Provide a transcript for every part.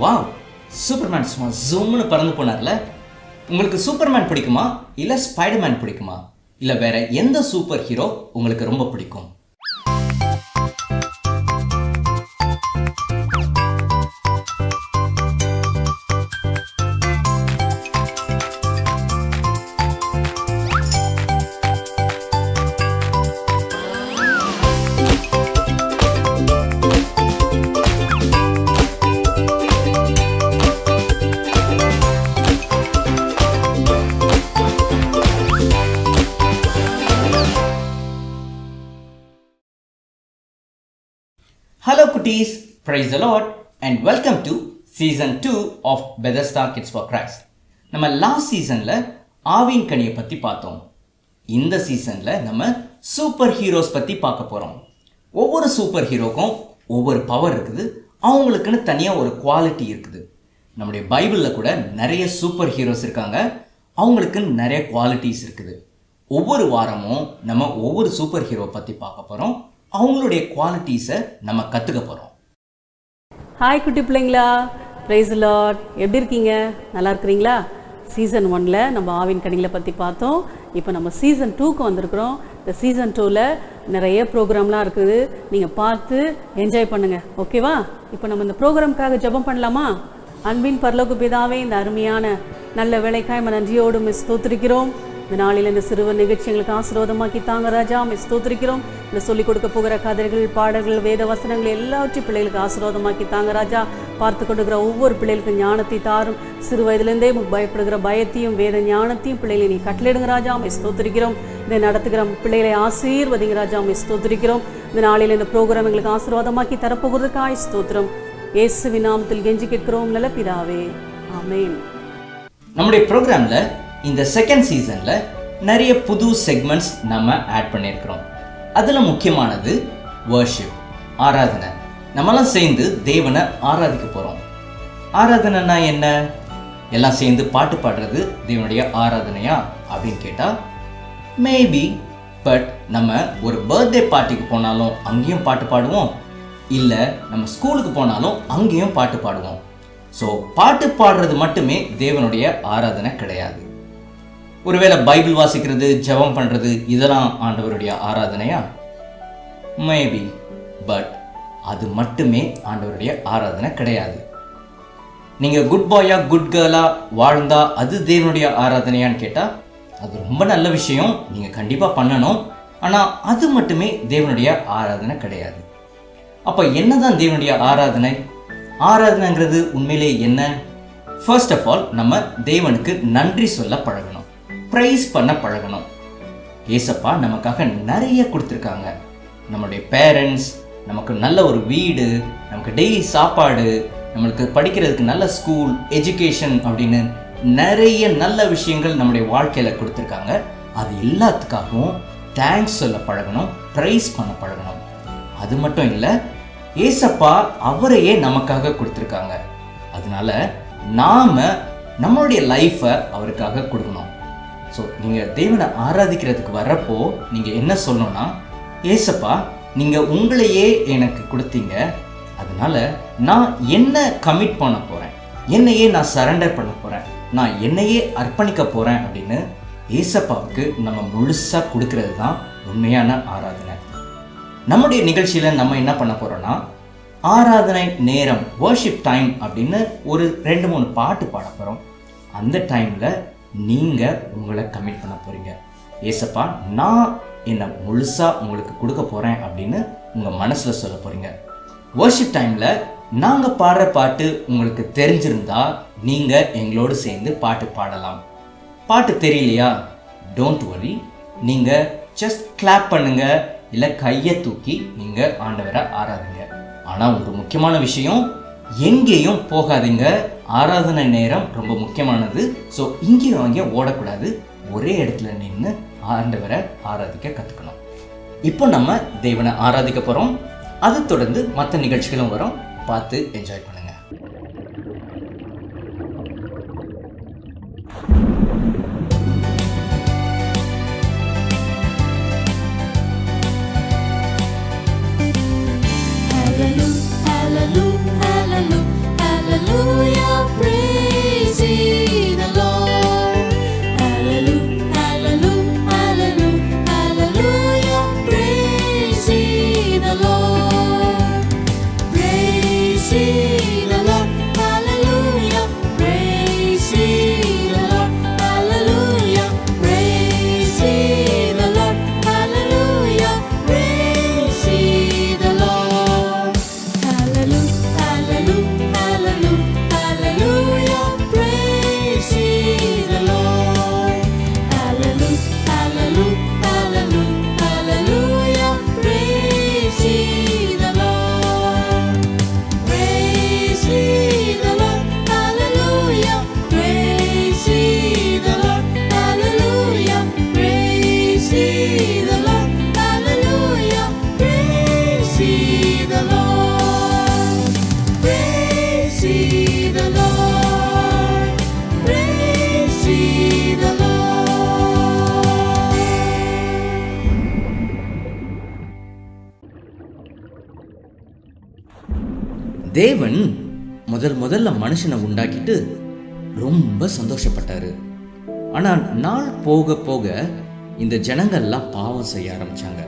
Wow Superman சும்மா ஜூம்னு பறந்து போனார்ல உங்களுக்கு சூப்பர்மேன் பிடிக்குமா இல்லை ஸ்பைடர்மேன் பிடிக்குமா இல்லை வேற எந்த சூப்பர் ஹீரோ உங்களுக்கு ரொம்ப பிடிக்கும் ஹலோ குட்டீஸ் praise the Lord and welcome to season two of Bethesda kids for Christ நம்ம லாஸ்ட் சீசனில் ஆவின் கனியை பற்றி பார்த்தோம் இந்த சீசனில் நம்ம சூப்பர் ஹீரோஸ் பற்றி பார்க்க போகிறோம் ஒவ்வொரு சூப்பர் ஹீரோக்கும் ஒவ்வொரு பவர் இருக்குது அவங்களுக்குன்னு தனியாக ஒரு குவாலிட்டி இருக்குது நம்முடைய பைபிளில் கூட நிறைய சூப்பர் ஹீரோஸ் இருக்காங்க அவங்களுக்கு நிறைய குவாலிட்டிஸ் இருக்குது ஒவ்வொரு வாரமும் நம்ம ஒவ்வொரு சூப்பர் ஹீரோ பற்றி பார்க்க போகிறோம் அவங்களுடைய குவாலிட்டிஸை நம்ம கற்றுக்க போகிறோம் ஹாய் குட்டி பிள்ளைங்களா ப்ரைஸ் லாட் எப்படி இருக்கீங்க நல்லா இருக்கிறீங்களா சீசன் ஒன்ல நம்ம ஆவின் கனிகளை பற்றி பார்த்தோம் இப்போ நம்ம சீசன் டூக்கு வந்திருக்கிறோம் இந்த சீசன் டூவில் நிறைய ப்ரோக்ராம்லாம் இருக்குது நீங்கள் பார்த்து என்ஜாய் பண்ணுங்க ஓகேவா இப்போ நம்ம இந்த ப்ரோக்ராம்க்காக ஜெபம் பண்ணலாமா அன்பின் பரலோக பிதாவே இந்த அருமையான நல்ல வேலைக்காய் நம்ம நன்றியோடு மிஸ் தோத்திருக்கிறோம் இந்த நாளில் இந்த சிறுவர் நிகழ்ச்சி எங்களுக்கு ஆசீர்வாதமாக்கி தாங்க ராஜா மிஸ் தோத்திருக்கிறோம் இந்த சொல்லிக் கொடுக்க போகிற கதைகள் பாடல்கள் வேத வசனங்கள் எல்லாவற்றையும் பிள்ளைகளுக்கு ஆசீர்வாதமாக்கி தாங்க ராஜா பார்த்து கொடுக்குற ஒவ்வொரு பிள்ளைகளுக்கும் ஞானத்தை தாரும் சிறு வயதிலிருந்தே உமக்கு பயப்படுகிற பயத்தையும் வேத ஞானத்தையும் பிள்ளைகளை நீ கட்டளையிடுங்க ராஜா மிஸ் தோத்திருக்கிறோம் இதை நடத்துகிற பிள்ளைகளை ஆசீர்வதிங்க ராஜா மிஸ் தோத்திருக்கிறோம் இந்த நாளில் இந்த ப்ரோக்ராம் எங்களுக்கு ஆசீர்வாதமாக்கி தரப்போகிறதுக்காய் ஸ்தோத்திரம் இயேசுவின் நாமத்தில் கெஞ்சி கேட்கிறோம் நல்ல பிதாவே ஆமென் நம்முடைய ப்ரோக்ராமில் இந்த செகண்ட் சீசனில் நிறைய புது செக்மெண்ட்ஸ் நம்ம ஆட் பண்ணியிருக்கிறோம் அதில் முக்கியமானது வர்ஷிப் ஆராதனை நம்மலாம் சேர்ந்து தேவனை ஆராதிக்க போகிறோம் ஆராதனைனா என்ன எல்லாம் சேர்ந்து பாட்டு பாடுறது தேவனுடைய ஆராதனையா அப்படின்னு கேட்டால் மேபி பட் நம்ம ஒரு பர்த்டே பார்ட்டிக்கு போனாலும் அங்கேயும் பாட்டு பாடுவோம் இல்லை நம்ம ஸ்கூலுக்கு போனாலும் அங்கேயும் பாட்டு பாடுவோம் ஸோ பாட்டு பாடுறது மட்டுமே தேவனுடைய ஆராதனை கிடையாது ஒருவேளை பைபிள் வாசிக்கிறது ஜெபம் பண்ணுறது இதெல்லாம் ஆண்டவருடைய ஆராதனையா மேபி பட் அது மட்டுமே ஆண்டவருடைய ஆராதனை கிடையாது நீங்கள் குட் பாயா குட் கேர்லா வாழ்ந்தா அது தேவனுடைய ஆராதனையான்னு கேட்டால் அது ரொம்ப நல்ல விஷயம் நீங்கள் கண்டிப்பாக பண்ணணும் ஆனால் அது மட்டுமே தேவனுடைய ஆராதனை கிடையாது அப்போ என்னதான் தேவனுடைய ஆராதனை ஆராதனைங்கிறது உண்மையிலே என்ன ஃபர்ஸ்ட் ஆஃப் ஆல் நம்ம தேவனுக்கு நன்றி சொல்ல பழகணும் ப்ரைஸ் பண்ண பழகணும் ஏசப்பா நமக்காக நிறைய கொடுத்துருக்காங்க நம்மளுடைய பேரண்ட்ஸ் நமக்கு நல்ல ஒரு வீடு நமக்கு டெய்லி சாப்பாடு நம்மளுக்கு படிக்கிறதுக்கு நல்ல ஸ்கூல் எஜுகேஷன் அப்படின்னு நிறைய நல்ல விஷயங்கள் நம்முடைய வாழ்க்கையில் கொடுத்துருக்காங்க அது எல்லாத்துக்காகவும் தேங்க்ஸ் சொல்ல பழகணும் ப்ரைஸ் பண்ண பழகணும் அது மட்டும் இல்லை ஏசப்பா அவரையே நமக்காக கொடுத்துருக்காங்க அதனால நாம நம்மளுடைய லைஃப்பை அவருக்காக கொடுக்கணும் ஸோ நீங்கள் தேவனை ஆராதிக்கிறதுக்கு வர்றப்போ நீங்கள் என்ன சொல்லணும்னா ஏசப்பா நீங்கள் உங்களையே எனக்கு கொடுத்தீங்க அதனால நான் என்ன கமிட் பண்ண போகிறேன் என்னையே நான் சரண்டர் பண்ண போகிறேன் நான் என்னையே அர்ப்பணிக்க போகிறேன் அப்படின்னு ஏசப்பாவுக்கு நம்ம முழுசாக கொடுக்கறது தான் உண்மையான ஆராதனை நம்முடைய நிகழ்ச்சியில் நம்ம என்ன பண்ண போகிறோம்னா ஆராதனை நேரம் வர்ஷிப் டைம் அப்படின்னு ஒரு ரெண்டு மூணு பாட்டு பாட போகிறோம் அந்த டைமில் நீங்கள் உங்களை கமிட் பண்ண போகிறீங்க ஏசப்பா நான் என்னை முழுசாக உங்களுக்கு கொடுக்க போகிறேன் அப்படின்னு உங்கள் மனசில் சொல்ல போகிறீங்க வர்ஷிப் டைமில் நாங்கள் பாடுற பாட்டு உங்களுக்கு தெரிஞ்சிருந்தா நீங்கள் எங்களோடு சேர்ந்து பாட்டு பாடலாம் பாட்டு தெரியலையா டோன்ட் வரி நீங்கள் ஜஸ்ட் கிளாப் பண்ணுங்க இல்லை கையை தூக்கி நீங்கள் ஆண்டவரை ஆராதுங்க ஆனால் ஒரு முக்கியமான விஷயம் எங்கேயும் போகாதீங்க ஆராதனை நேரம் ரொம்ப முக்கியமானது ஸோ இங்கேயும் அங்கேயும் ஓடக்கூடாது ஒரே இடத்துல நின்று ஆண்டவரை ஆராதிக்க கற்றுக்கணும் இப்போ நம்ம தேவனை ஆராதிக்க போகிறோம் அது தொடர்ந்து மற்ற நிகழ்ச்சிகளும் வரும் பார்த்து என்ஜாய் பண்ணுங்க Hallelujah, hallelujah, hallelujah, தேவன் முதல் முதல்ல மனுஷனை உண்டாக்கிட்டு ரொம்ப சந்தோஷப்பட்டாரு ஆனா நாள் போக போக இந்த ஜனங்கள்லாம் பாவம் செய்ய ஆரம்பிச்சாங்க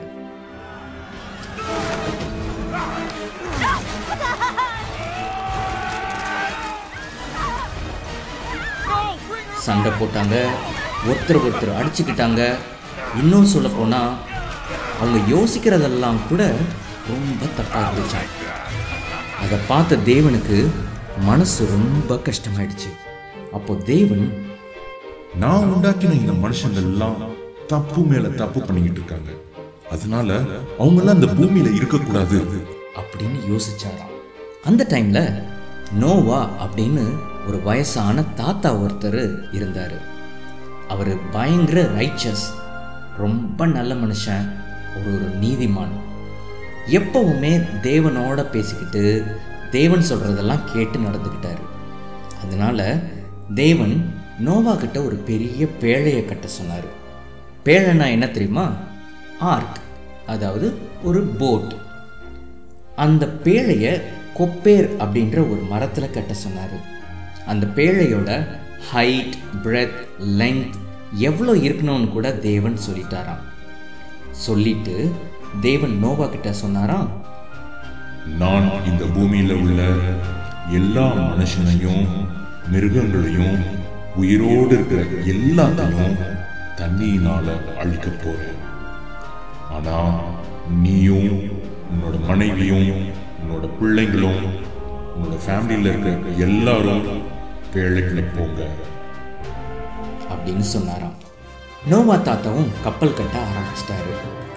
சண்டை போட்டாங்க ஒருத்தர் ஒருத்தர் அடிச்சுக்கிட்டாங்க இன்னும் சொல்ல போனா அவங்க யோசிக்கிறதெல்லாம் கூட ரொம்ப தப்பா இருந்துச்சாங்க அதை பார்த்த தேவனுக்கு மனசு ரொம்ப கஷ்டமாயிடுச்சு அப்போ தேவன் நான் உண்டாக்கின இந்த மனுஷங்க எல்லாம் தப்பு மேல தப்பு பண்ணிக்கிட்டு இருக்காங்க அதனால அவங்க எல்லாம் இந்த பூமியில இருக்கக்கூடாது அப்படின்னு யோசிச்சாராம் அந்த டைம்ல நோவா அப்படின்னு ஒரு வயசான தாத்தா ஒருத்தர் இருந்தார் அவர் பயங்கர ரைச்சஸ் ரொம்ப நல்ல மனுஷன் ஒரு ஒரு நீதிமான் எப்பவுமே தேவனோட பேசிக்கிட்டு தேவன் சொல்றதெல்லாம் கேட்டு நடந்துக்கிட்டாரு அதனால தேவன் நோவா கிட்ட ஒரு பெரிய பேழையை கட்ட சொன்னார் பேழைனா என்ன தெரியுமா ஆர்க் அதாவது ஒரு போட் அந்த பேழையை கொப்பேர் அப்படின்ற ஒரு மரத்தில் கட்ட சொன்னார் அந்த பேழையோட ஹைட் பிரெத் லென்த் எவ்வளோ இருக்கணும்னு கூட தேவன் சொல்லிட்டாராம் சொல்லிட்டு தேவன் நோவா கிட்ட சொன்னாராம் நான் இந்த பூமியில உள்ள எல்லா மனுஷனையும் மிருகங்களையும் உயிரோடு இருக்கிற எல்லாத்தையும் தண்ணியினால அழிக்க போறேன் ஆனா நீயும் உன்னோட மனைவியும் உன்னோட பிள்ளைங்களும் உன்னோட ஃபேமிலியில இருக்கிற எல்லாரும் பேழைக்குள்ள போங்க அப்படின்னு சொன்னாராம் நோவா தாத்தாவும் கப்பல் கட்ட ஆரம்பிச்சிட்டாரு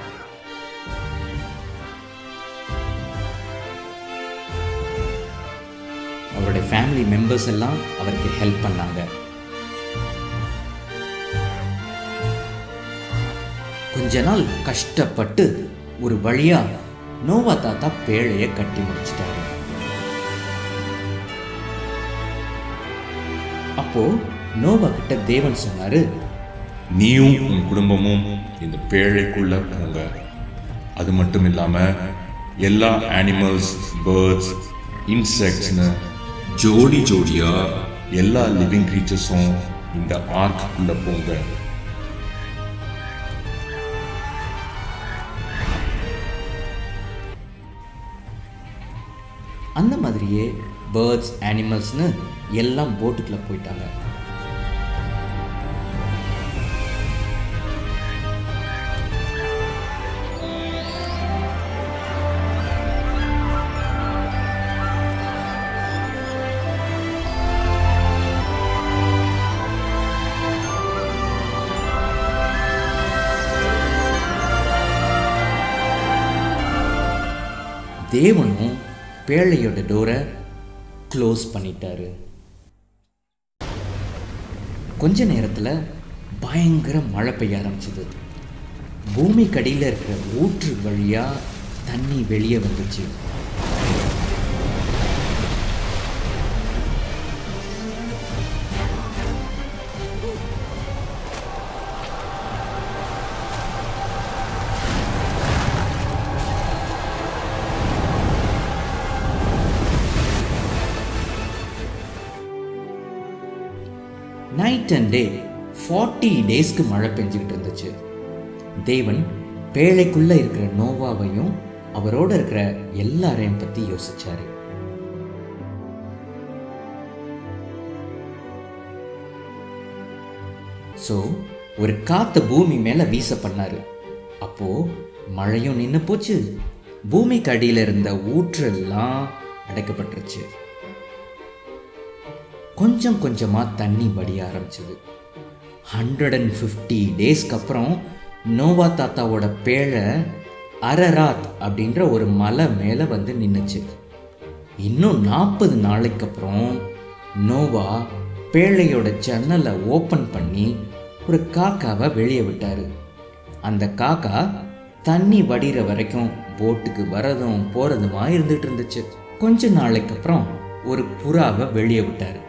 அவருடைய ஃபேமிலி மெம்பர்ஸ் எல்லாம் அவருக்கு ஹெல்ப் பண்ணாங்க கொஞ்ச நாள் கஷ்டப்பட்டு ஒரு வழியா நோவா தாத்தா பேழையை கட்டி முடிச்சிட்டாரு அப்போ நோவா கிட்ட தேவன் சொன்னாரு நீயும் உன் குடும்பமும் இந்த பேழைக்குள்ள போங்க அது மட்டும் இல்லாம எல்லா அனிமல்ஸ் பேர்ட்ஸ் இன்செக்ட்ஸ்னு ஜோடி ஜோடியா எல்லா லிவிங் கிரீச்சர்ஸும் இந்த ஆர்க்குள்ள போங்க அந்த மாதிரியே பேர்ட்ஸ் அனிமல்ஸ்னு எல்லாம் போட்டுக்குள்ள போயிட்டாங்க தேவனும் பேழையோட டோரை க்ளோஸ் பண்ணிட்டாரு கொஞ்ச நேரத்தில் பயங்கர மழை பெய்ய ஆரம்பிச்சது பூமி கடியில் இருக்கிற ஊற்று வழியாக தண்ணி வெளியே வந்துச்சு நைட் அண்ட் டே ஃபார்ட்டி டேஸ்க்கு மழை பெஞ்சுக்கிட்டு இருந்துச்சு தேவன் பேழைக்குள்ள இருக்கிற நோவாவையும் அவரோட இருக்கிற எல்லாரையும் பத்தி யோசிச்சாரு ஸோ ஒரு காத்த பூமி மேல வீச பண்ணாரு அப்போ மழையும் நின்று போச்சு பூமிக்கு அடியில் இருந்த ஊற்றெல்லாம் அடைக்கப்பட்டுருச்சு கொஞ்சம் கொஞ்சமாக தண்ணி வடிய ஆரம்பிச்சது ஹண்ட்ரட் அண்ட் ஃபிஃப்டி டேஸ்க்கு அப்புறம் நோவா தாத்தாவோட பேழை அரராத் அப்படின்ற ஒரு மலை மேலே வந்து நின்றுச்சு இன்னும் நாற்பது நாளைக்கு அப்புறம் நோவா பேழையோட ஜன்னலை ஓப்பன் பண்ணி ஒரு காக்காவை வெளியே விட்டாரு அந்த காக்கா தண்ணி வடிகிற வரைக்கும் போட்டுக்கு வரதும் போறதுமா இருந்துட்டு இருந்துச்சு கொஞ்ச நாளைக்கு அப்புறம் ஒரு புறாவை வெளியே விட்டாரு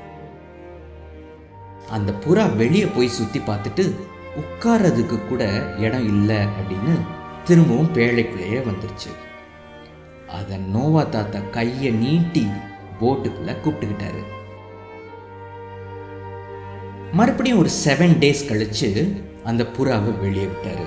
அந்த புறா வெளியே போய் சுத்தி பார்த்துட்டு உட்கார்றதுக்கு கூட இடம் இல்லை அப்படின்னு திரும்பவும் பேழைக்குள்ளேயே வந்துருச்சு அதை நோவா தாத்தா கையை நீட்டி போட்டுக்குள்ள கூப்பிட்டுக்கிட்டாரு மறுபடியும் ஒரு செவன் டேஸ் கழிச்சு அந்த புறாவை வெளியே விட்டாரு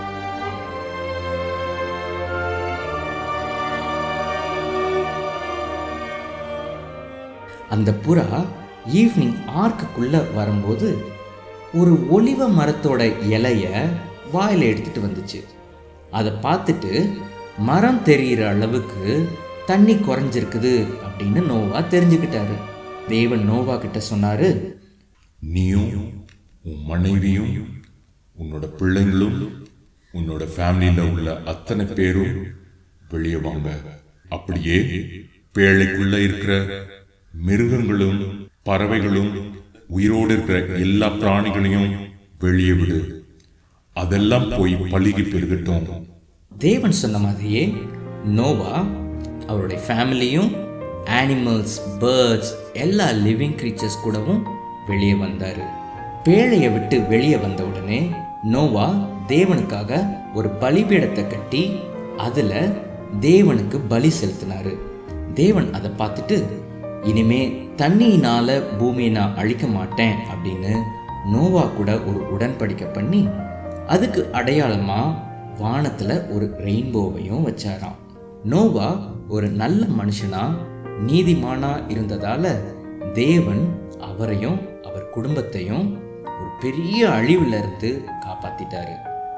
அந்த புறா ஈவினிங் ஆர்க்குக்குள்ள வரும்போது ஒரு ஒலிவ மரத்தோட இலைய வாயில எடுத்துட்டு வந்துச்சு அதை பார்த்துட்டு மரம் தெரிகிற அளவுக்கு தண்ணி குறைஞ்சிருக்குது அப்படின்னு நோவா தெரிஞ்சுக்கிட்டாரு தேவன் நோவா கிட்ட சொன்னாரு நீயும் உன் மனைவியும் உன்னோட பிள்ளைங்களும் உன்னோட ஃபேமிலியில உள்ள அத்தனை பேரும் வெளியே வாங்க அப்படியே பேழைக்குள்ள இருக்கிற மிருகங்களும் பறவைகளும் உயிரோடு இருக்கிற எல்லா பிராணிகளையும் வெளியே விடு அதெல்லாம் போய் பழுகி பெருகட்டும் தேவன் சொன்ன மாதிரியே நோவா அவருடைய ஃபேமிலியும் அனிமல்ஸ் பேர்ட்ஸ் எல்லா லிவிங் creatures கூடவும் வெளியே வந்தார் பேழையை விட்டு வெளியே வந்த உடனே நோவா தேவனுக்காக ஒரு பலிபீடத்தை கட்டி அதில் தேவனுக்கு பலி செலுத்தினாரு தேவன் அதை பார்த்துட்டு இனிமே தண்ணியினால பூமியை நான் அழிக்க மாட்டேன் அப்படின்னு நோவா கூட ஒரு உடன்படிக்கை பண்ணி அதுக்கு அடையாளமா வானத்துல ஒரு ரெயின்போவையும் வச்சாராம் நோவா ஒரு நல்ல மனுஷனா நீதிமானா இருந்ததால தேவன் அவரையும் அவர் குடும்பத்தையும் ஒரு பெரிய அழிவுல இருந்து காப்பாத்திட்டாரு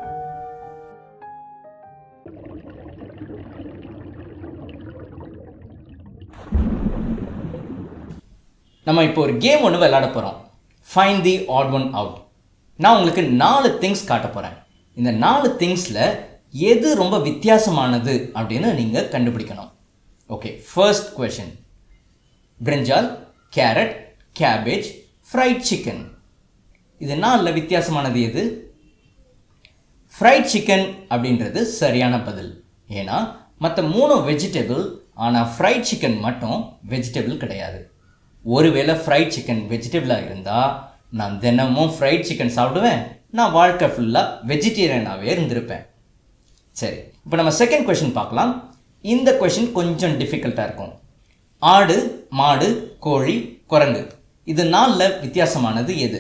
நம்ம இப்போ ஒரு கேம் ஒன்று விளையாட போகிறோம் find the odd one out நான் உங்களுக்கு நாலு திங்ஸ் காட்ட போகிறேன் இந்த நாலு திங்ஸில் எது ரொம்ப வித்தியாசமானது அப்படின்னு நீங்கள் கண்டுபிடிக்கணும் okay first question brinjal carrot cabbage fried chicken இது நாலில் வித்தியாசமானது எது ஃப்ரைட் சிக்கன் அப்படின்றது சரியான பதில் ஏன்னா மற்ற மூணு வெஜிடபிள் ஆனால் ஃப்ரைட் சிக்கன் மட்டும் வெஜிடபிள் கிடையாது ஒருவேளை ஃப்ரைட் சிக்கன் வெஜிடபிளாக இருந்தால் நான் தினமும் ஃப்ரைட் சிக்கன் சாப்பிடுவேன் நான் வாழ்க்கை ஃபுல்லாக வெஜிடேரியனாகவே இருந்திருப்பேன் சரி இப்போ நம்ம செகண்ட் கொஷின் பார்க்கலாம் இந்த கொஷின் கொஞ்சம் டிஃபிகல்ட்டாக இருக்கும் ஆடு மாடு கோழி குரங்கு இது நாலில் வித்தியாசமானது எது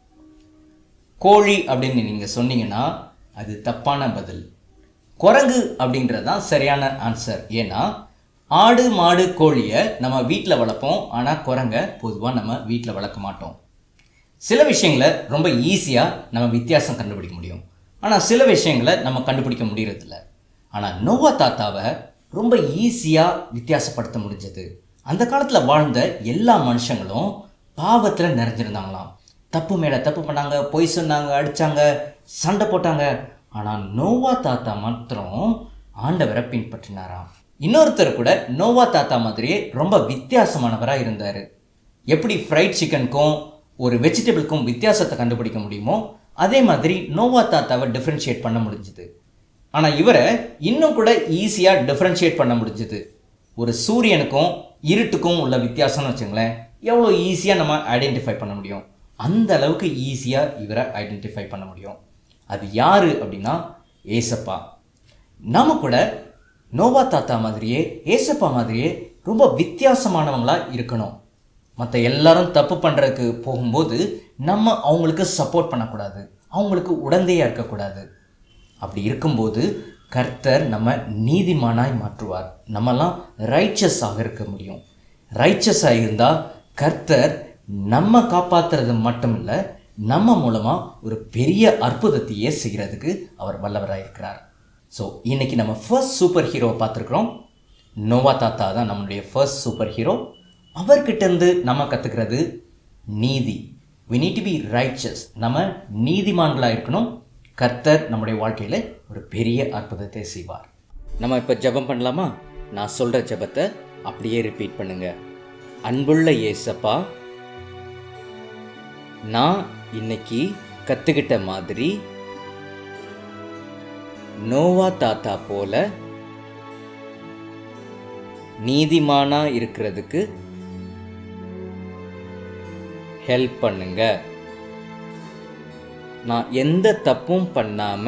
கோழி அப்படின்னு நீங்கள் சொன்னீங்கன்னா அது தப்பான பதில் குரங்கு அப்படின்றது தான் சரியான ஆன்சர் ஏன்னா ஆடு மாடு கோழியை நம்ம வீட்டில் வளர்ப்போம் ஆனால் குரங்கை பொதுவாக நம்ம வீட்டில் வளர்க்க மாட்டோம் சில விஷயங்களை ரொம்ப ஈஸியாக நம்ம வித்தியாசம் கண்டுபிடிக்க முடியும் ஆனால் சில விஷயங்களை நம்ம கண்டுபிடிக்க முடியறதில்ல ஆனால் நோவா தாத்தாவை ரொம்ப ஈஸியாக வித்தியாசப்படுத்த முடிஞ்சது அந்த காலத்தில் வாழ்ந்த எல்லா மனுஷங்களும் பாவத்தில் நிறைஞ்சிருந்தாங்களாம் தப்பு மேலே தப்பு பண்ணாங்க பொய் சொன்னாங்க அடித்தாங்க சண்டை போட்டாங்க ஆனால் நோவா தாத்தா மாத்திரம் ஆண்டவரை பின்பற்றினாராம் இன்னொருத்தர் கூட நோவா தாத்தா மாதிரியே ரொம்ப வித்தியாசமானவராக இருந்தார் எப்படி ஃப்ரைட் சிக்கனுக்கும் ஒரு வெஜிடபிளுக்கும் வித்தியாசத்தை கண்டுபிடிக்க முடியுமோ அதே மாதிரி நோவா தாத்தாவை டிஃப்ரென்ஷியேட் பண்ண முடிஞ்சுது ஆனால் இவரை இன்னும் கூட ஈஸியாக டிஃப்ரென்ஷியேட் பண்ண முடிஞ்சுது ஒரு சூரியனுக்கும் இருட்டுக்கும் உள்ள வித்தியாசம்னு வச்சுங்களேன் எவ்வளோ ஈஸியாக நம்ம ஐடென்டிஃபை பண்ண முடியும் அந்த அளவுக்கு ஈஸியாக இவரை ஐடென்டிஃபை பண்ண முடியும் அது யார் அப்படின்னா ஏசப்பா நாம கூட நோவா தாத்தா மாதிரியே ஏசப்பா மாதிரியே ரொம்ப வித்தியாசமானவங்களாக இருக்கணும் மற்ற எல்லாரும் தப்பு பண்ணுறதுக்கு போகும்போது நம்ம அவங்களுக்கு சப்போர்ட் பண்ணக்கூடாது அவங்களுக்கு உடந்தையாக இருக்கக்கூடாது அப்படி இருக்கும்போது கர்த்தர் நம்ம நீதிமானாய் மாற்றுவார் நம்மலாம் ரைச்சஸாக இருக்க முடியும் ரைச்சஸாக இருந்தால் கர்த்தர் நம்ம காப்பாற்றுறது மட்டும் இல்லை நம்ம மூலமாக ஒரு பெரிய அற்புதத்தையே செய்கிறதுக்கு அவர் வல்லவராக இருக்கிறார் ஸோ இன்னைக்கு நம்ம ஃபர்ஸ்ட் சூப்பர் ஹீரோவை பார்த்துருக்குறோம் நோவா தாத்தா தான் நம்மளுடைய ஃபர்ஸ்ட் சூப்பர் ஹீரோ அவர்கிட்ட இருந்து நம்ம கற்றுக்கிறது நீதி we need to be righteous நம்ம நீதிமான்களாக இருக்கணும் கர்த்தர் நம்முடைய வாழ்க்கையில் ஒரு பெரிய அற்புதத்தை செய்வார் நம்ம இப்போ ஜெபம் பண்ணலாமா நான் சொல்கிற ஜெபத்தை அப்படியே ரிப்பீட் பண்ணுங்க அன்புள்ள ஏசப்பா நான் இன்னைக்கு கற்றுக்கிட்ட மாதிரி நோவா தாத்தா போல நீதிமானா இருக்கிறதுக்கு ஹெல்ப் பண்ணுங்க நான் எந்த தப்பும் பண்ணாம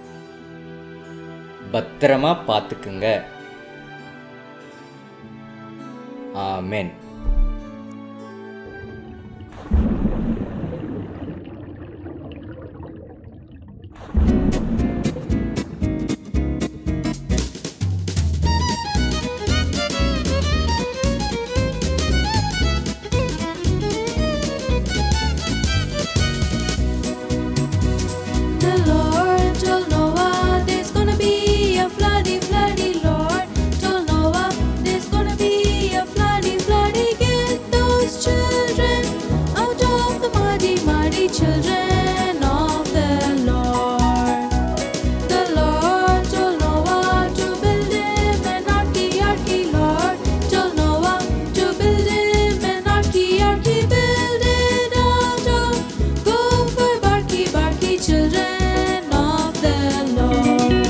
பத்திரமா பார்த்துக்குங்க amen The Lord told Noah there's gonna be a floody, floody. Lord told Noah there's gonna be a floody, floody. Get those children out of the muddy, muddy children of the Lord. The Lord told Noah to build him an arky, arky. Lord told Noah to build him an arky, arky. Build it out of gopher, barky, barky children of the Lord.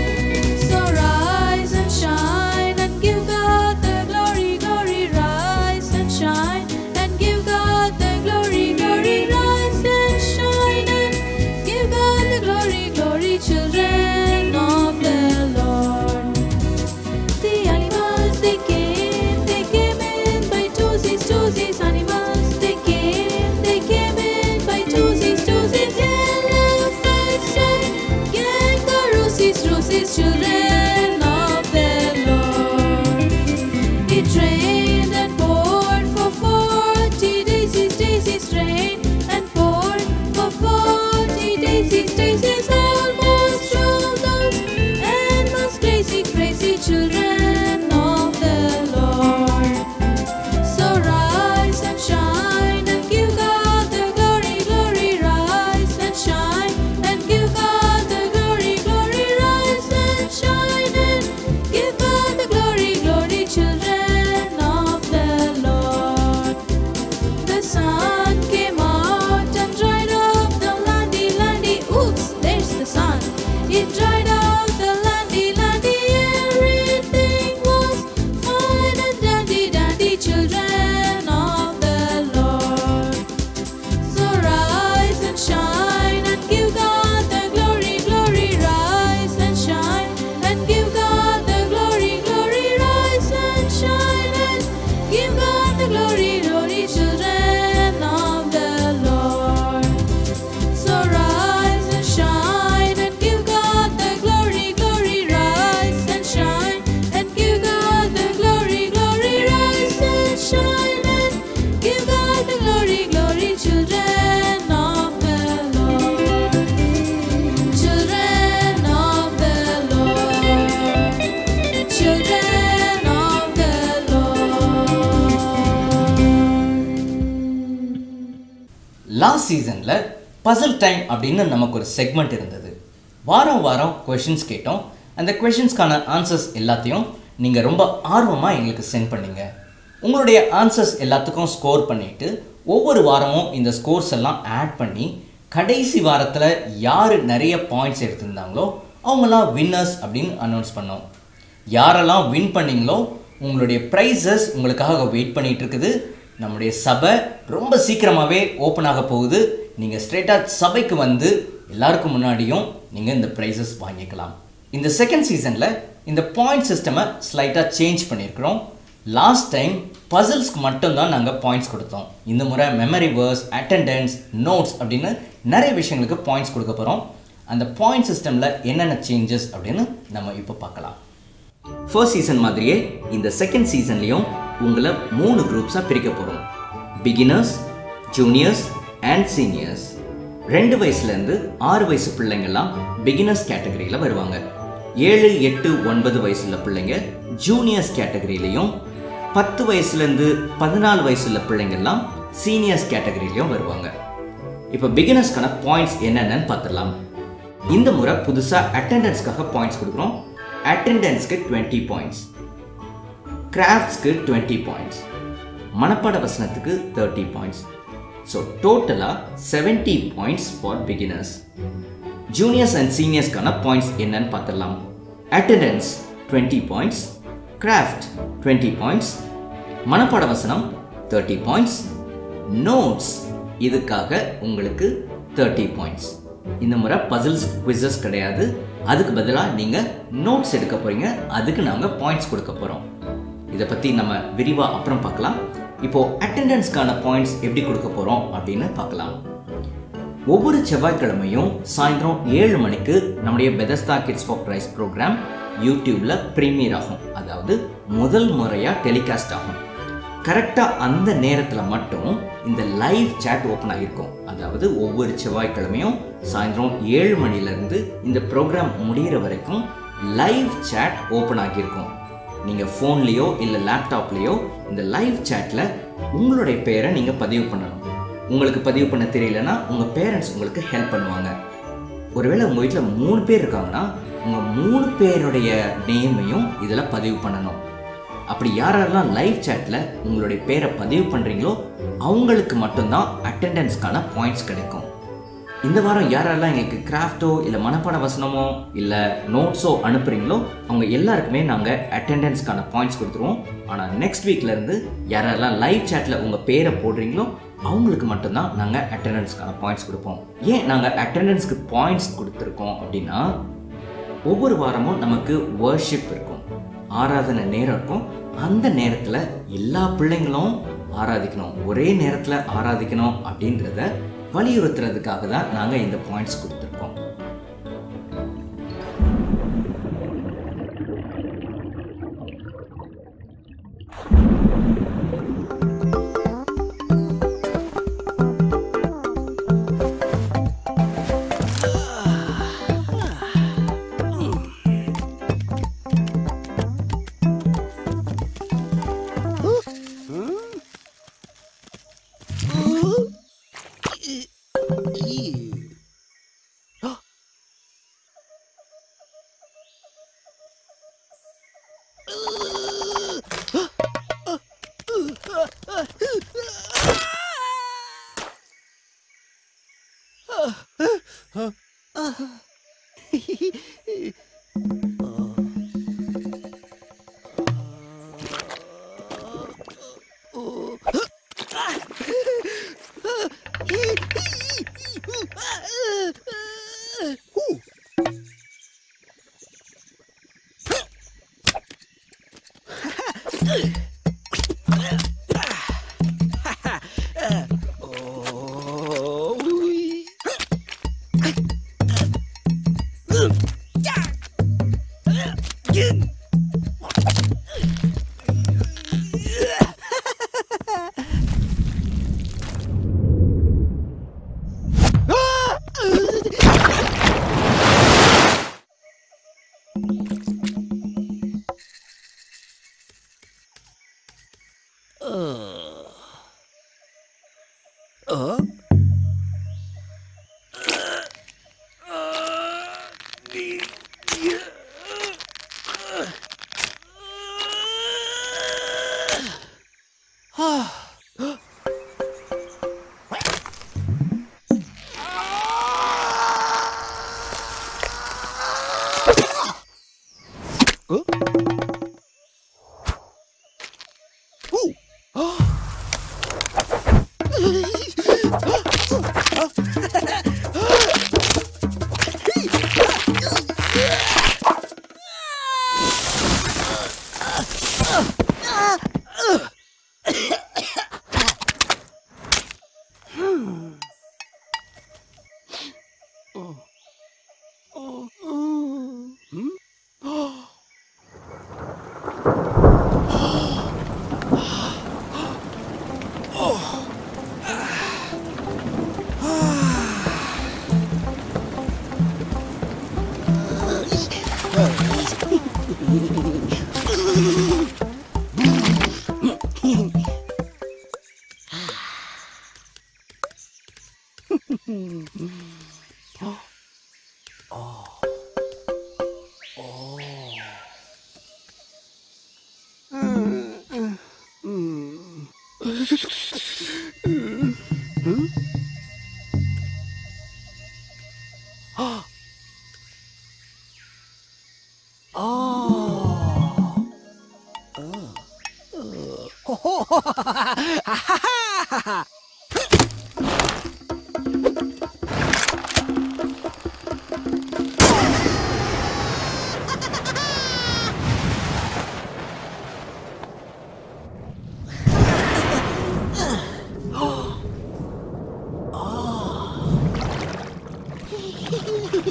So rise and shine and give God the glory, glory. Rise and shine and give God the glory, glory. Rise and shine and give God the glory, glory. Children of the Lord. The animals they came, they came in by twosies, twosies. Animals they came, they came in by twosies, twosies. Elephants and kangaroos, roosies, children of the Lord. It rained and poured for forty days, days, rained and poured for forty days, days. Almost drove those and most crazy, crazy children of the Lord. So rise and shine and give God the glory, glory. Rise and shine and give God the glory, glory. Rise and shine and give God the glory, glory. Children of the Lord. The sun came out and dried up the landy, landy. Oops, there's the sun. It dried up the landy, landy. Everything was fine and dandy, dandy. Children of the Lord. So rise and shine and give God the glory, glory. Rise and shine and give God the glory, glory. Rise and shine and give God the glory, glory. Children of the Lord. So rise and shine and give God the glory, glory. Rise and shine and give God the glory, glory. Rise and shine and give God the glory, glory. Children of the Lord. Children of the Lord. Children of the Lord. Last சீசனில் puzzle time அப்படின்னு நமக்கு ஒரு segment இருந்தது வாரம் வாரம் questions கேட்டோம் அந்த கொஷின்ஸ்க்கான answers எல்லாத்தையும் நீங்கள் ரொம்ப ஆர்வமாக எங்களுக்கு சென்ட் பண்ணீங்க உங்களுடைய ஆன்சர்ஸ் எல்லாத்துக்கும் ஸ்கோர் பண்ணிவிட்டு ஒவ்வொரு வாரமும் இந்த ஸ்கோர்ஸ் எல்லாம் ஆட் பண்ணி கடைசி வாரத்தில் யார் நிறைய பாயிண்ட்ஸ் எடுத்திருந்தாங்களோ அவங்களாம் வின்னர்ஸ் அப்படின்னு அனௌன்ஸ் பண்ணோம் யாரெல்லாம் வின் பண்ணீங்களோ உங்களுடைய ப்ரைஸஸ் உங்களுக்காக வெயிட் பண்ணிட்டு இருக்குது நம்முடைய சபை ரொம்ப சீக்கிரமாகவே ஓப்பன் ஆக போகுது நீங்கள் ஸ்ட்ரெயிட்டாக சபைக்கு வந்து எல்லாருக்கும் முன்னாடியும் நீங்கள் இந்த ப்ரைஸஸ் வாங்கிக்கலாம் இந்த செகண்ட் சீசனில் இந்த பாயிண்ட் சிஸ்டமை ஸ்லைட்டாக சேஞ்ச் பண்ணியிருக்கிறோம் லாஸ்ட் டைம் பசில்ஸ்க்கு மட்டும்தான் நாங்கள் பாயிண்ட்ஸ் கொடுத்தோம் இந்த முறை மெமரி வேர்ஸ் அட்டெண்டன்ஸ் நோட்ஸ் அப்படின்னு நிறைய விஷயங்களுக்கு பாயிண்ட்ஸ் கொடுக்க போகிறோம் அந்த பாயிண்ட் சிஸ்டமில் என்னென்ன சேஞ்சஸ் அப்படின்னு நம்ம இப்போ பார்க்கலாம் ஃபர்ஸ்ட் சீசன் மாதிரியே இந்த செகண்ட் சீசன்லேயும் உங்களை மூணு குரூப்ஸாக பிரிக்க போகிறோம் பிகினர்ஸ் ஜூனியர்ஸ் அண்ட் சீனியர்ஸ் ரெண்டு வயசுலேருந்து ஆறு வயசு பிள்ளைங்கள்லாம் பிகினர்ஸ் கேட்டகரியில் வருவாங்க ஏழு எட்டு ஒன்பது வயசுள்ள பிள்ளைங்க ஜூனியர்ஸ் கேட்டகரியிலையும் பத்து வயசுலேருந்து பதினாலு வயசுள்ள பிள்ளைங்கள்லாம் சீனியர்ஸ் கேட்டகரியிலையும் வருவாங்க இப்போ பிகினர்ஸ்க்கான பாயிண்ட்ஸ் என்னென்னு பார்த்துடலாம் இந்த முறை புதுசாக அட்டெண்டன்ஸ்க்காக பாயிண்ட்ஸ் கொடுக்குறோம் அட்டெண்டன்ஸ்க்கு டுவெண்ட்டி பாயிண்ட்ஸ் கிராஃப்ட்ஸ்க்கு டுவெண்ட்டி பாயிண்ட்ஸ் மனப்பாட வசனத்துக்கு தேர்ட்டி பாயிண்ட்ஸ் ஸோ டோட்டலாக seventy points for beginners juniors and சீனியர்ஸ்க்கான பாயிண்ட்ஸ் என்னன்னு பார்த்துடலாம் attendance twenty points craft twenty points மனப்பாட வசனம் தேர்ட்டி பாயிண்ட்ஸ் நோட்ஸ் இதுக்காக உங்களுக்கு தேர்ட்டி பாயிண்ட்ஸ் இந்த முறை பசில்ஸ் குவிசஸ் கிடையாது அதுக்கு பதிலாக நீங்கள் நோட்ஸ் எடுக்க போகிறீங்க அதுக்கு நாங்கள் பாயிண்ட்ஸ் கொடுக்க போகிறோம் இதை இதை பற்றி நம்ம விரிவாக அப்புறம் பார்க்கலாம் இப்போது அட்டெண்டன்ஸ்க்கான பாயிண்ட்ஸ் எப்படி கொடுக்க போகிறோம் அப்படின்னு பார்க்கலாம் ஒவ்வொரு செவ்வாய்க்கிழமையும் சாயந்தரம் ஏழு மணிக்கு நம்முடைய Bethesda kids for praise program யூடியூப்ல ப்ரீமியர் ஆகும் அதாவது முதல் முறையாக டெலிகாஸ்ட் ஆகும் கரெக்டாக அந்த நேரத்தில் மட்டும் இந்த லைவ் சேட் ஓப்பன் ஆகிருக்கும் அதாவது ஒவ்வொரு செவ்வாய்க்கிழமையும் சாயந்தரம் ஏழு மணிலேருந்து இந்த ப்ரோக்ராம் முடிகிற வரைக்கும் லைவ் சேட் ஓப்பன் ஆகியிருக்கும் நீங்கள் ஃபோன்லேயோ இல்லை லேப்டாப்லேயோ இந்த லைவ் சேட்டில் உங்களுடைய பேரை நீங்கள் பதிவு பண்ணணும் உங்களுக்கு பதிவு பண்ண தெரியலனா உங்கள் பேரண்ட்ஸ் உங்களுக்கு ஹெல்ப் பண்ணுவாங்க ஒருவேளை உங்கள் வீட்டில் மூணு பேர் இருக்காங்கன்னா உங்கள் மூணு பேருடைய நேமையும் இதில் பதிவு பண்ணணும் அப்படி யாரெல்லாம் லைவ் சேட்டில் உங்களுடைய பேரை பதிவு பண்ணுறீங்களோ அவங்களுக்கு மட்டும்தான் அட்டெண்டன்ஸ்க்கான பாயிண்ட்ஸ் கிடைக்கும் இந்த வாரம் யாரெல்லாம் எங்களுக்கு கிராஃப்டோ இல்லை மனப்பாட வசனமோ இல்லை நோட்ஸோ அனுப்புகிறீங்களோ அவங்க எல்லாருக்குமே நாங்கள் அட்டெண்டன்ஸ்க்கான பாயிண்ட்ஸ் கொடுத்துருவோம் ஆனால் நெக்ஸ்ட் வீக்லேருந்து யாரெல்லாம் லைவ் சேட்டில் உங்கள் பேரை போடுறீங்களோ அவங்களுக்கு மட்டும்தான் நாங்கள் அட்டெண்டன்ஸ்க்கான பாயிண்ட்ஸ் கொடுப்போம் ஏன் நாங்கள் அட்டெண்டன்ஸ்க்கு பாயிண்ட்ஸ் கொடுத்துருக்கோம் அப்படின்னா ஒவ்வொரு வாரமும் நமக்கு வர்ஷிப் இருக்கும் ஆராதனை நேரம் இருக்கும் அந்த நேரத்தில் எல்லா பிள்ளைங்களும் ஆராதிக்கணும் ஒரே நேரத்தில் ஆராதிக்கணும் அப்படின்றத வலியுறுத்துறதுக்காக தான் நாங்கள் இந்த பாயிண்ட்ஸ் கொடுத்துருக்கோம்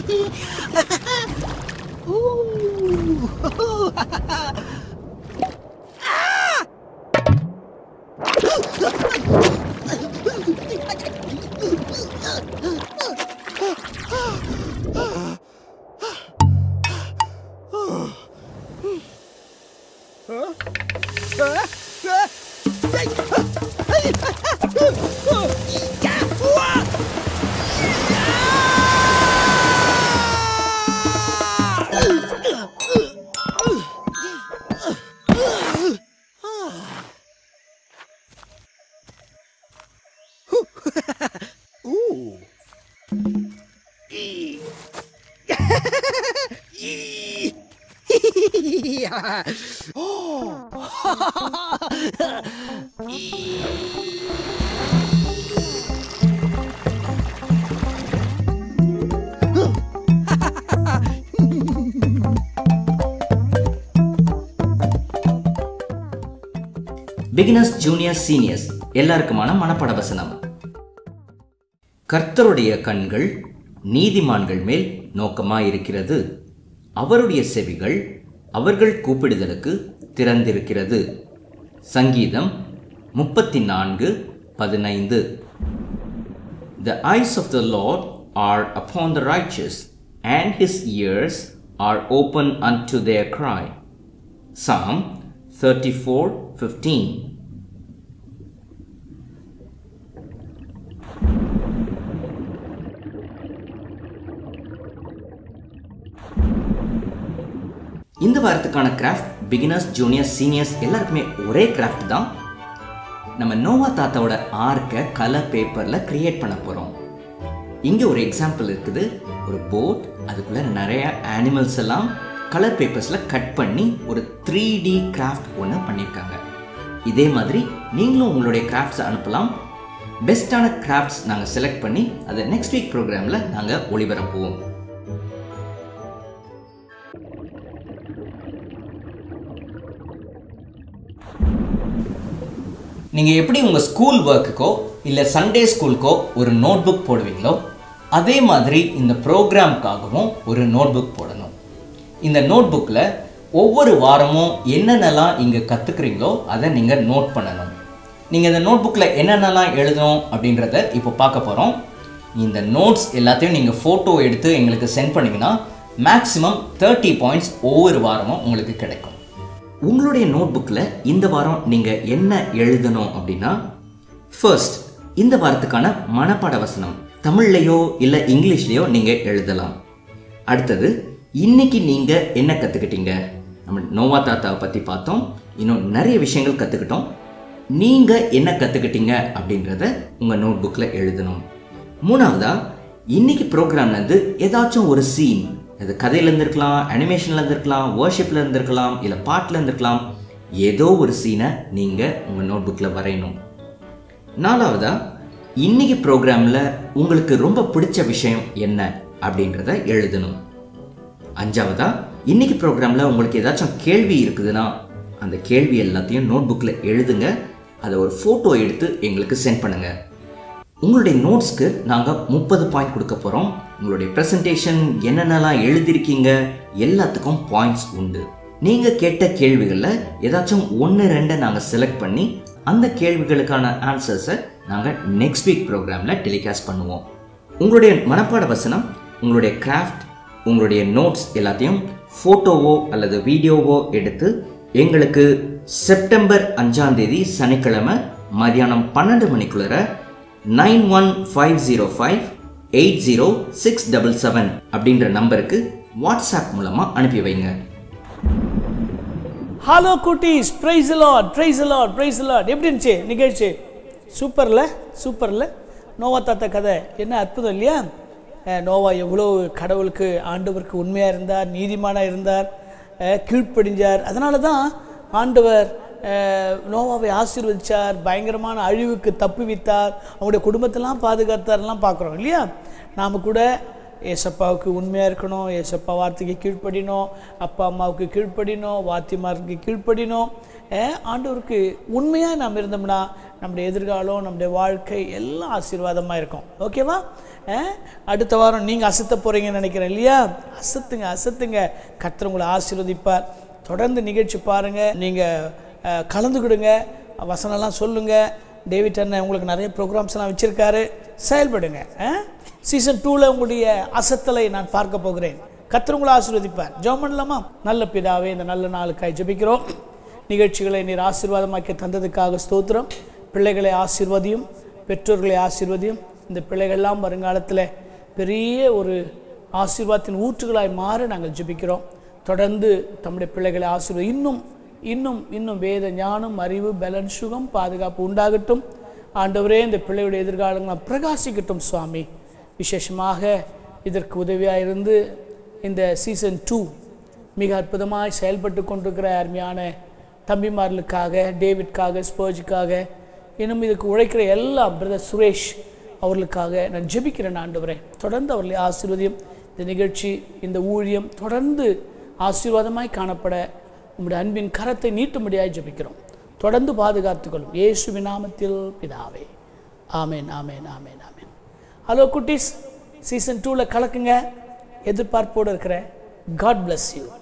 பிகினர்ஸ் ஜூனியர் சீனியர்ஸ் எல்லாருக்குமான மனப்பட வசனம் கர்த்தருடைய கண்கள் நீதிமான்கள் மேல் நோக்கமாயிருக்கிறது அவருடைய செவிகள் அவர்கள் கூப்பிடுதலுக்கு திறந்திருக்கிறது சங்கீதம் முப்பத்தி நான்கு பதினைந்து The eyes of the Lord are upon the righteous, and his ears are open unto their cry. Psalm 34 15. இந்த வாரத்துக்கான கிராஃப்ட் பிகினர்ஸ் ஜூனியர்ஸ் சீனியர்ஸ் எல்லாருக்குமே ஒரே கிராஃப்ட் தான் நம்ம நோவா தாத்தாவோட ஆர்க்கை கலர் பேப்பரில் கிரியேட் பண்ண போகிறோம் இங்கே ஒரு எக்ஸாம்பிள் இருக்குது ஒரு போட் அதுக்குள்ளே நிறைய அனிமல்ஸ் எல்லாம் கலர் பேப்பர்ஸில் கட் பண்ணி ஒரு த்ரீ டி கிராஃப்ட் ஒன்று பண்ணியிருக்காங்க இதே மாதிரி நீங்களும் உங்களுடைய கிராஃப்ட்ஸை அனுப்பலாம் பெஸ்ட்டான கிராஃப்ட்ஸ் நாங்கள் செலக்ட் பண்ணி அதை நெக்ஸ்ட் வீக் ப்ரோக்ராமில் நாங்கள் ஒளிபரப்புவோம் நீங்கள் எப்படி உங்கள் ஸ்கூல் ஒர்க்குக்கோ இல்லை சண்டே ஸ்கூலுக்கோ ஒரு நோட் புக் போடுவீங்களோ அதே மாதிரி இந்த ப்ரோக்ராம்க்காகவும் ஒரு நோட் புக் போடணும் இந்த நோட் புக்கில் ஒவ்வொரு வாரமும் என்னென்னலாம் இங்கே கற்றுக்குறீங்களோ அதை நீங்கள் நோட் பண்ணணும் நீங்கள் இந்த நோட் புக்கில் என்னென்னலாம் எழுதணும் அப்படின்றத இப்போ பார்க்க போகிறோம் இந்த நோட்ஸ் எல்லாத்தையும் நீங்கள் ஃபோட்டோ எடுத்து எங்களுக்கு சென்ட் பண்ணிங்கன்னா மேக்ஸிமம் தேர்ட்டி பாயிண்ட்ஸ் ஒவ்வொரு வாரமும் உங்களுக்கு கிடைக்கும் உங்களுடைய நோட் புக்கில் இந்த வாரம் நீங்கள் என்ன எழுதணும் அப்படின்னா ஃபர்ஸ்ட் இந்த வாரத்துக்கான மனப்பாட வசனம் தமிழ்லையோ இல்லை இங்கிலீஷ்லேயோ நீங்கள் எழுதலாம் அடுத்தது இன்னைக்கு நீங்கள் என்ன கற்றுக்கிட்டீங்க நம்ம நோவா தாத்தாவை பற்றி பார்த்தோம் இன்னும் நிறைய விஷயங்கள் கற்றுக்கிட்டோம் நீங்கள் என்ன கற்றுக்கிட்டீங்க அப்படின்றத உங்கள் நோட் புக்கில் எழுதணும் மூணாவதா இன்னைக்கு ப்ரோக்ராம்லேருந்து ஏதாச்சும் ஒரு சீன் அது கதையில இருந்திருக்கலாம் அனிமேஷன்ல இருந்திருக்கலாம் வர்ஷிப்ல இருந்திருக்கலாம் இல்லை பாட்டில் இருந்திருக்கலாம் ஏதோ ஒரு சீனை நீங்கள் உங்கள் நோட் புக்கில் வரையணும் நாலாவதா இன்னைக்கு ப்ரோக்ராமில் உங்களுக்கு ரொம்ப பிடிச்ச விஷயம் என்ன அப்படின்றத எழுதணும் அஞ்சாவதா இன்னைக்கு ப்ரோக்ராமில் உங்களுக்கு ஏதாச்சும் கேள்வி இருக்குதுன்னா அந்த கேள்வி எல்லாத்தையும் நோட் புக்கில் எழுதுங்க அதை ஒரு ஃபோட்டோ எடுத்து எங்களுக்கு சென்ட் பண்ணுங்கள் உங்களுடைய நோட்ஸ்க்கு நாங்கள் முப்பது பாயிண்ட் கொடுக்க போகிறோம் உங்களுடைய ப்ரெசன்டேஷன் என்னென்னலாம் எழுதியிருக்கீங்க எல்லாத்துக்கும் பாயிண்ட்ஸ் உண்டு நீங்கள் கேட்ட கேள்விகளில் ஏதாச்சும் ஒன்று ரெண்டை நாங்கள் செலக்ட் பண்ணி அந்த கேள்விகளுக்கான ஆன்சர்ஸை நாங்கள் நெக்ஸ்ட் வீக் ப்ரோக்ராமில் டெலிகாஸ்ட் பண்ணுவோம் உங்களுடைய மனப்பாட வசனம் உங்களுடைய கிராஃப்ட் உங்களுடைய நோட்ஸ் எல்லாத்தையும் ஃபோட்டோவோ அல்லது வீடியோவோ எடுத்து எங்களுக்கு செப்டம்பர் அஞ்சாம் தேதி சனிக்கிழமை மதியானம் பன்னெண்டு மணிக்குள்ளர nine one five zero five eight zero six double seven அப்படின்ற நம்பருக்கு வாட்ஸ்அப் மூலமாக அனுப்பி வைங்க ஹலோ குட்டீஸ் praise Lord praise Lord praise Lord எப்படி இருந்துச்சு நிகழ்ச்சி சூப்பரில் சூப்பரில் நோவா தாத்தா கதை என்ன அற்புதம் இல்லையா அஹ் நோவா எவ்வளோ கடவுளுக்கு ஆண்டவருக்கு உண்மையாக இருந்தார் நீதிமானாக இருந்தார் அஹ் கீழ்ப்படிஞ்சார் அதனால தான் ஆண்டவர் அஹ் நோவாவை ஆசீர்வதிச்சார் பயங்கரமான அழிவுக்கு தப்புவித்தார் அவங்களுடைய குடும்பத்தெல்லாம் பாதுகாத்தார்லாம் பார்க்குறோம் இல்லையா நாம் கூட ஏசப்பாவுக்கு உண்மையாக இருக்கணும் ஏசப்பா வார்த்தைக்கு கீழ்ப்படினோம் அப்பா அம்மாவுக்கு கீழ்ப்படினோம் வாத்திமாருக்கு கீழ்ப்படினோம் அஹ் ஆண்டவருக்கு உண்மையாக நாம் இருந்தோம்னா நம்முடைய எதிர்காலம் நம்முடைய வாழ்க்கை எல்லாம் ஆசீர்வாதமாக இருக்கும் ஓகேவா அஹ் அடுத்த வாரம் நீங்கள் அசத்த போகிறீங்கன்னு நினைக்கிறேன் இல்லையா அசத்துங்க அசத்துங்க கர்த்தர் உங்களை ஆசீர்வதிப்பார் தொடர்ந்து நிகழ்ச்சி பாருங்கள் நீங்கள் கலந்துக்கிடுங்க வசனம்லாம் சொல்லுங்கள் டேவிட் அண்ணன் உங்களுக்கு நிறைய ப்ரோக்ராம்ஸ்லாம் வச்சுருக்காரு செயல்படுங்க சீசன் டூவில் உங்களுடைய அசத்தலை நான் பார்க்க போகிறேன் கர்த்தர் உங்களை ஆசீர்வதிப்பார் ஜெபம் பண்ணலாமா நல்ல பிதாவே இந்த நல்ல நாளுக்காய் ஜெபிக்கிறோம் நிகழ்ச்சிகளை நீர் ஆசீர்வாதமாக்கி தந்ததுக்காக ஸ்தோத்திரம் பிள்ளைகளை ஆசீர்வதியும் பெற்றோர்களை ஆசீர்வதியும் இந்த பிள்ளைகள்லாம் வருங்காலத்தில் பெரிய ஒரு ஆசீர்வாதத்தின் ஊற்றுகளாய் மாற நாங்கள் ஜெபிக்கிறோம் தொடர்ந்து தம்முடைய பிள்ளைகளை ஆசீர்வதி இன்னும் இன்னும் இன்னும் வேத ஞானம் அறிவு பலன் சுகம் பாதுகாப்பு உண்டாகட்டும் ஆண்டவரே இந்த பிள்ளையுடைய எதிர்காலங்கள் பிரகாசிக்கட்டும் சுவாமி விசேஷமாக இதற்கு உதவியாக இருந்து இந்த சீசன் டூ மிக அற்புதமாய் செயல்பட்டு கொண்டிருக்கிற அருமையான தம்பிமார்களுக்காக டேவிட்காக ஸ்போஜுக்காக இன்னும் இதுக்கு உழைக்கிற எல்லா பிரதர் சுரேஷ் அவர்களுக்காக நான் ஜெபிக்கிறேன் ஆண்டவரே தொடர்ந்து அவர்களை ஆசீர்வதியும் இந்த நிகழ்ச்சி இந்த ஊழியம் தொடர்ந்து ஆசீர்வாதமாய் காணப்பட உம்முடைய அன்பின் கரத்தை நீட்டும்படியாய் ஜெபிக்கிறோம் தொடர்ந்து பாதுகாத்துக்கொள்ளும் இயேசுவின் நாமத்தில் பிதாவே ஆமேன் ஆமேன் ஆமேன் ஆமேன் ஹலோ குட்டீஸ் சீசன் டூவில் கலக்குங்க எதிர்பார்ப்போடு இருக்கிறேன் காட் bless யூ